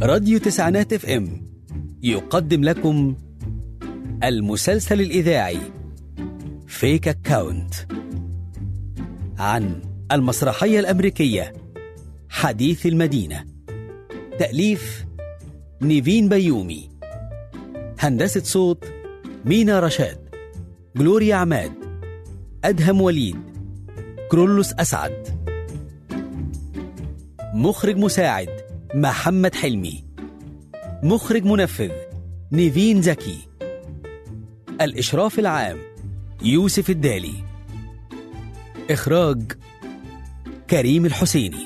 راديو تسعينات اف ام يقدم لكم المسلسل الإذاعي فيك أكاونت عن المسرحية الأمريكية حديث المدينة تأليف نيفين بيومي هندسة صوت مينا رشاد جلوريا عماد أدهم وليد كرولوس أسعد مخرج مساعد محمد حلمي مخرج منفذ نيفين زكي الإشراف العام يوسف الدالي إخراج كريم الحسيني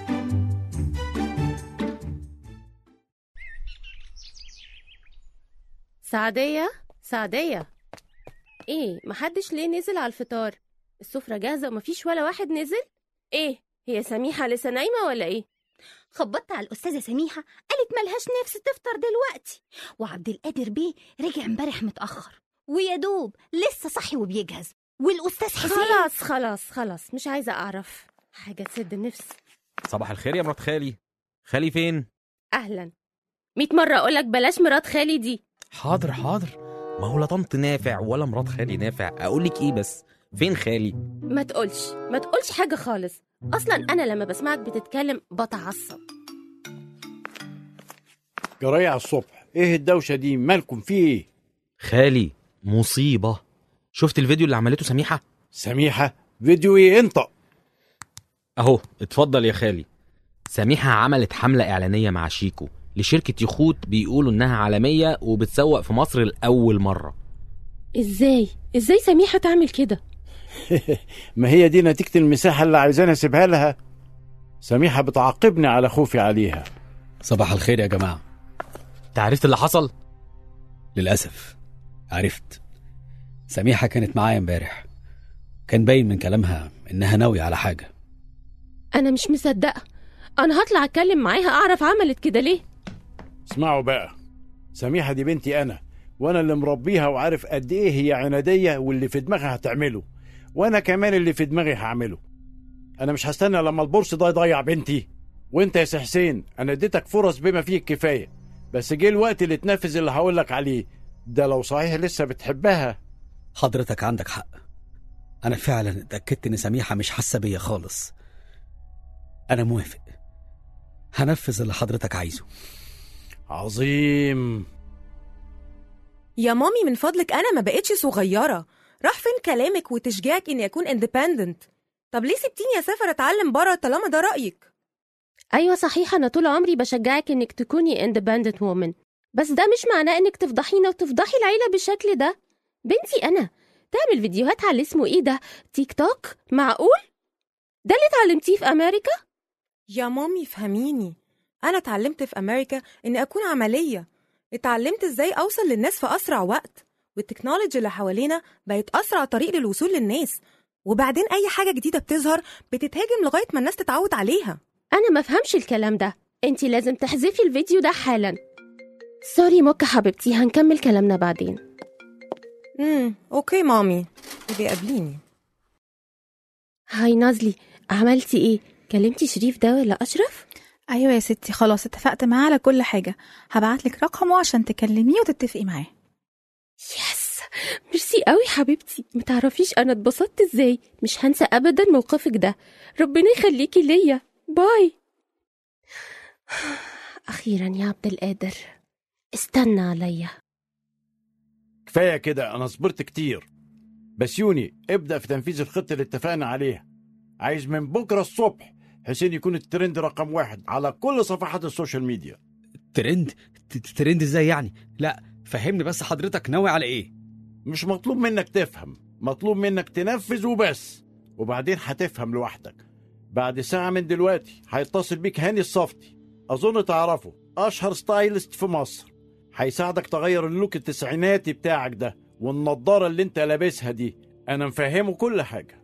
سعدية سعدية ايه محدش ليه نزل على الفطار السفرة جاهزة ومفيش ولا واحد نزل ايه هي سميحة لسه نايمة ولا ايه خبطت على الأستاذة سميحة قالت ملهاش نفس تفطر دلوقتي وعبد القادر بيه رجع امبارح متأخر ويا دوب لسه صاحي وبيجهز والأستاذ حسين خلاص خلاص خلاص مش عايزة أعرف حاجة تسد النفس صباح الخير يا مرات خالي خالي فين أهلا ميت مرة أقولك بلاش مرات خالي دي حاضر حاضر ما هو لا طنط نافع ولا مرات خالي نافع اقول لك ايه بس فين خالي ما تقولش ما تقولش حاجة خالص أصلا أنا لما بسمعك بتتكلم بتعصب جراية على الصبح ايه الدوشة دي مالكم في ايه خالي مصيبه شفت الفيديو اللي عملته سميحه سميحة فيديو ايه انطق اهو اتفضل يا خالي سميحه عملت حمله اعلانيه مع شيكو لشركه يخوت بيقولوا انها عالميه وبتسوق في مصر لاول مره إزاي إزاي سميحة تعمل كده ما هي دي نتيجة المساحة اللي عايزاني اسيبها لها سميحة بتعاقبني على خوفي عليها صباح الخير يا جماعة انت عرفت اللي حصل للأسف عرفت سميحة كانت معايا امبارح كان باين من كلامها إنها ناوية على حاجة أنا مش مصدقة أنا هطلع أتكلم معاها أعرف عملت كده ليه اسمعوا بقى سميحة دي بنتي انا وانا اللي مربيها وعارف قد ايه هي عنادية واللي في دماغها هتعمله وانا كمان اللي في دماغي هعمله انا مش هستنى لما البورس ده يضيع بنتي وانت يا سي حسين انا اديتك فرص بما فيه الكفاية بس جه الوقت اللي تنفذ اللي هقولك عليه ده لو صحيح لسه بتحبها حضرتك عندك حق أنا فعلا اتأكدت إن سميحة مش حاسة بيا خالص أنا موافق هنفذ اللي حضرتك عايزه عظيم يا مامي من فضلك أنا ما بقتش صغيرة راح فين كلامك وتشجيعك إني أكون اندبندنت طب ليه سبتيني أسافر أتعلم بره طالما ده رأيك أيوة صحيح أنا طول عمري بشجعك إنك تكوني independent woman بس ده مش معناه إنك تفضحينا وتفضحي العيلة بالشكل ده بنتي أنا تعمل فيديوهات على اسمه إيه ده تيك توك معقول ده اللي اتعلمتيه في أمريكا يا مامي فهميني أنا اتعلمت في أمريكا إني أكون عملية اتعلمت إزاي أوصل للناس في أسرع وقت والتكنولوجي اللي حوالينا بقت أسرع طريق للوصول للناس وبعدين أي حاجة جديدة بتظهر بتتهاجم لغاية ما الناس تتعود عليها أنا ما فهمش الكلام ده أنتي لازم تحذفي الفيديو ده حالا سوري موكا حبيبتي هنكمل كلامنا بعدين امم أوكي مامي يبقى قابليني هاي نازلي عملتي إيه كلمتي شريف ده ولا أشرف ايوه يا ستي خلاص اتفقت معاه على كل حاجه هبعتلك رقمه عشان تكلميه وتتفقي معاه يس ميرسي قوي حبيبتي متعرفيش انا اتبسطت ازاي مش هنسى ابدا موقفك ده ربنا يخليكي ليا باي اخيرا يا عبد القادر استنى عليا كفاية كده أنا صبرت كتير بس يوني ابدأ في تنفيذ الخطة اللي اتفقنا عليها عايز من بكرة الصبح حسين يكون الترند رقم واحد على كل صفحات السوشيال ميديا ترند ت- ترند ازاي يعني لا فهمني بس حضرتك ناوي على ايه مش مطلوب منك تفهم مطلوب منك تنفذ وبس وبعدين هتفهم لوحدك بعد ساعة من دلوقتي هيتصل بيك هاني الصفتي أظن تعرفه أشهر ستايلست في مصر هيساعدك تغير اللوك التسعيناتي بتاعك ده والنضارة اللي انت لابسها دي أنا مفهمه كل حاجة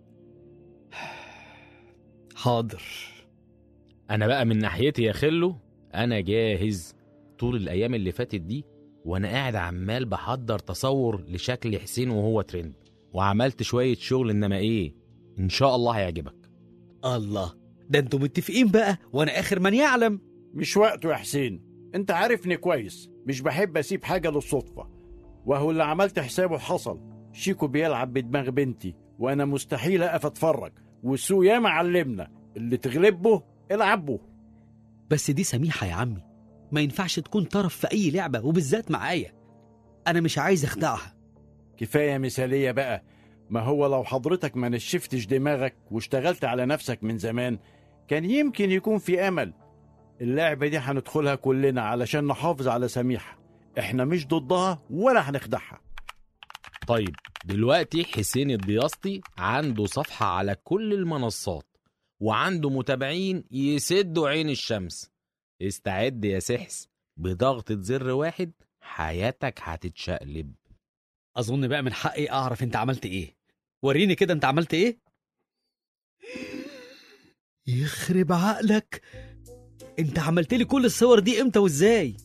حاضر انا بقى من ناحيتي يا خلو انا جاهز طول الايام اللي فاتت دي وانا قاعد عمال بحضر تصور لشكل حسين وهو ترند وعملت شويه شغل انما ايه ان شاء الله هيعجبك الله ده انتوا متفقين بقى وانا اخر من يعلم مش وقته يا حسين انت عارفني كويس مش بحب اسيب حاجة للصدفة وهو اللي عملت حسابه حصل شيكو بيلعب بدماغ بنتي وانا مستحيل اقف اتفرج والسوق ياما علمنا اللي تغلبه العبه بس دي سميحة يا عمي ما ينفعش تكون طرف في أي لعبة وبالذات معايا أنا مش عايز أخدعها كفاية مثالية بقى ما هو لو حضرتك ما نشفتش دماغك واشتغلت على نفسك من زمان كان يمكن يكون في أمل اللعبة دي هندخلها كلنا علشان نحافظ على سميحة احنا مش ضدها ولا هنخدعها طيب دلوقتي حسين الدياسطي عنده صفحة على كل المنصات وعنده متابعين يسدوا عين الشمس استعد يا سحس بضغطة زر واحد حياتك هتتشقلب أظن بقى من حقي أعرف أنت عملت إيه وريني كده أنت عملت إيه يخرب عقلك أنت عملت لي كل الصور دي إمتى وإزاي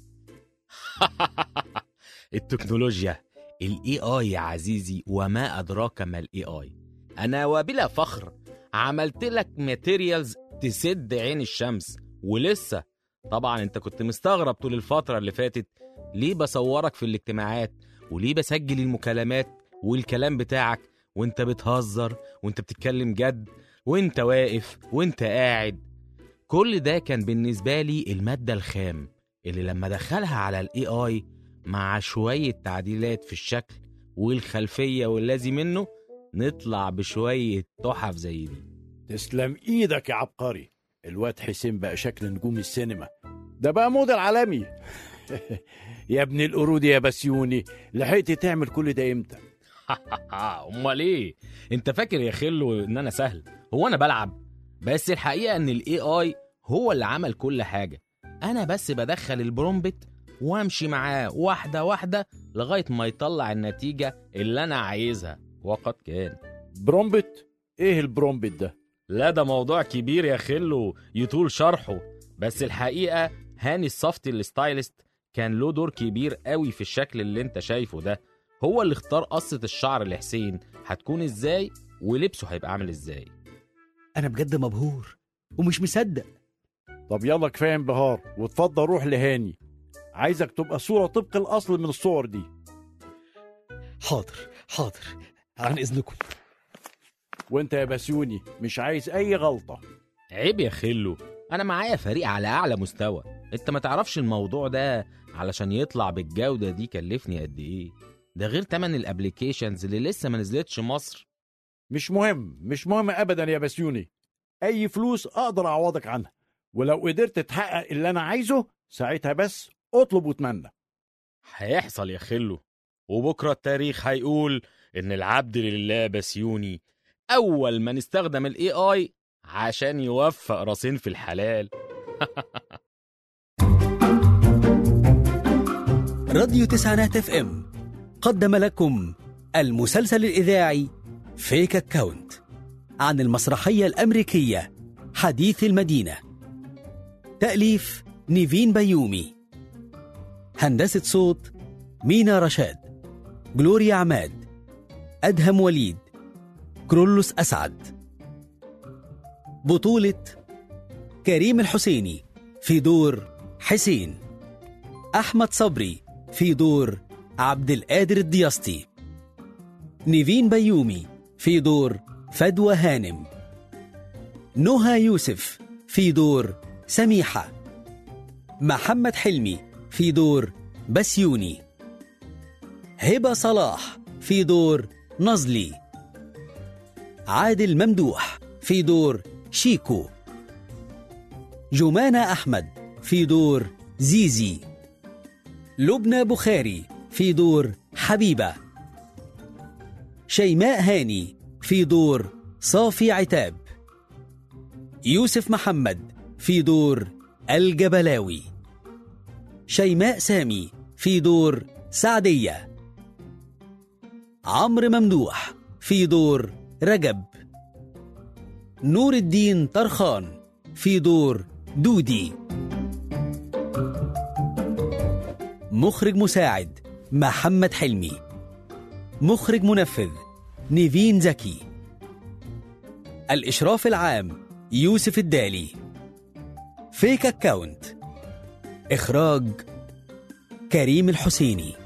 التكنولوجيا الاي اي يا عزيزي وما ادراك ما الاي اي انا وبلا فخر عملت لك ماتيريالز تسد عين الشمس ولسه طبعا انت كنت مستغرب طول الفتره اللي فاتت ليه بصورك في الاجتماعات وليه بسجل المكالمات والكلام بتاعك وانت بتهزر وانت بتتكلم جد وانت واقف وانت قاعد كل ده كان بالنسبه لي الماده الخام اللي لما دخلها على الاي اي مع شوية تعديلات في الشكل والخلفية والذي منه نطلع بشوية تحف زي دي تسلم ايدك يا عبقري الواد حسين بقى شكل نجوم السينما ده بقى موديل عالمي يا ابن القرود يا بسيوني لحقت تعمل كل ده امتى امال ايه انت فاكر يا خلو ان انا سهل هو انا بلعب بس الحقيقة ان الاي اي هو اللي عمل كل حاجة انا بس بدخل البرومبت وامشي معاه واحدة واحدة لغاية ما يطلع النتيجة اللي انا عايزها وقد كان برومبت ايه البرومبت ده لا ده موضوع كبير يا خلو يطول شرحه بس الحقيقة هاني الصفتي الستايلست كان له دور كبير قوي في الشكل اللي انت شايفه ده هو اللي اختار قصة الشعر لحسين هتكون ازاي ولبسه هيبقى عامل ازاي أنا بجد مبهور ومش مصدق طب يلا كفايه انبهار واتفضل روح لهاني عايزك تبقى صوره طبق الاصل من الصور دي حاضر حاضر عن إذنكم وانت يا بسيوني مش عايز اي غلطه عيب يا خلو انا معايا فريق على اعلى مستوى انت ما تعرفش الموضوع ده علشان يطلع بالجودة دي كلفني قد ايه ده غير تمن الابليكيشنز اللي لسه ما نزلتش مصر مش مهم مش مهم ابدا يا بسيوني اي فلوس اقدر اعوضك عنها ولو قدرت تحقق اللي انا عايزه ساعتها بس اطلب واتمنى هيحصل يا خلو وبكرة التاريخ هيقول إن العبد لله بسيوني أول ما نستخدم ال AI عشان يوفق راسين في الحلال راديو تسعينات اف ام قدم لكم المسلسل الإذاعي فيك أكاونت عن المسرحية الأمريكية حديث المدينة تأليف نيفين بيومي هندسة صوت مينا رشاد جلوريا عماد أدهم وليد كرولوس أسعد بطولة كريم الحسيني في دور حسين أحمد صبري في دور عبد القادر الدياسطي نيفين بيومي في دور فدوى هانم نهى يوسف في دور سميحة محمد حلمي في دور بسيوني هبة صلاح في دور نزلي عادل ممدوح في دور شيكو جمانة أحمد في دور زيزي لبنى بخاري في دور حبيبة شيماء هاني في دور صافي عتاب يوسف محمد في دور الجبلاوي شيماء سامي في دور سعدية عمرو ممدوح في دور رجب نور الدين طرخان في دور دودي مخرج مساعد محمد حلمي مخرج منفذ نيفين زكي الإشراف العام يوسف الدالي فيك أكاونت إخراج كريم الحسيني